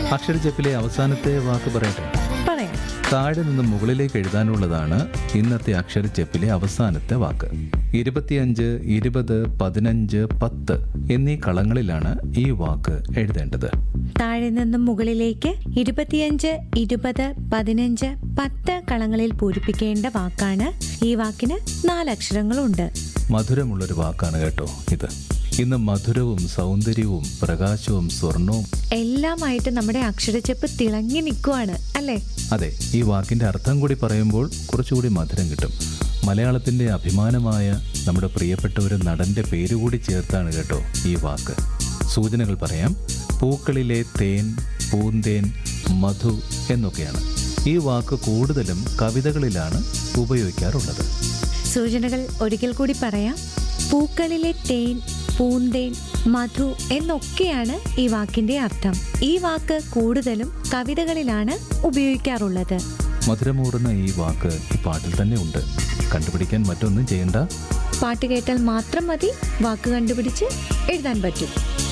അക്ഷരജപ്പിലെ അവസാനത്തെ വാക്ക് പറയട്ടെ പറയാം താഴെ നിന്ന് മുകളിലേക്ക് എഴുതാനുള്ളതാണ് ഇന്നത്തെ അക്ഷരജപ്പിലെ അവസാനത്തെ വാക്ക് ഇരുപത്തിയഞ്ച് ഇരുപത് പതിനഞ്ച് പത്ത് എന്നീ കളങ്ങളിലാണ് ഈ വാക്ക് എഴുതേണ്ടത് താഴെ നിന്നും മുകളിലേക്ക് ഇരുപത്തിയഞ്ച് ഇരുപത് പതിനഞ്ച് പത്ത് കളങ്ങളിൽ പൂരിപ്പിക്കേണ്ട വാക്കാണ് ഈ വാക്കിന് നാലക്ഷരങ്ങളുണ്ട് മധുരമുള്ളൊരു വാക്കാണ് കേട്ടോ ഇത് ഇന്ന് മധുരവും സൗന്ദര്യവും പ്രകാശവും സ്വർണവും എല്ലാമായിട്ട് നമ്മുടെ അക്ഷരച്ചെപ്പ് തിളങ്ങി നിൽക്കുവാണ് അല്ലേ അതെ ഈ വാക്കിന്റെ അർത്ഥം കൂടി പറയുമ്പോൾ കുറച്ചുകൂടി മധുരം കിട്ടും മലയാളത്തിന്റെ അഭിമാനമായ നമ്മുടെ പ്രിയപ്പെട്ട ഒരു നടന്റെ പേര് കൂടി ചേർത്താണ് കേട്ടോ ഈ വാക്ക് സൂചനകൾ പറയാം പൂക്കളിലെ തേൻ പൂന്തേൻ മധു എന്നൊക്കെയാണ് ഈ വാക്ക് കൂടുതലും കവിതകളിലാണ് ഉപയോഗിക്കാറുള്ളത് സൂചനകൾ ഒരിക്കൽ കൂടി പറയാം പൂക്കളിലെ തേൻ പൂന്തേൻ മധു എന്നൊക്കെയാണ് ഈ വാക്കിന്റെ അർത്ഥം ഈ വാക്ക് കൂടുതലും കവിതകളിലാണ് ഉപയോഗിക്കാറുള്ളത് മധുരമൂറുന്ന ഈ വാക്ക് ഈ പാട്ടിൽ തന്നെ ഉണ്ട് കണ്ടുപിടിക്കാൻ മറ്റൊന്നും ചെയ്യണ്ട പാട്ട് കേട്ടാൽ മാത്രം മതി വാക്ക് കണ്ടുപിടിച്ച് എഴുതാൻ പറ്റും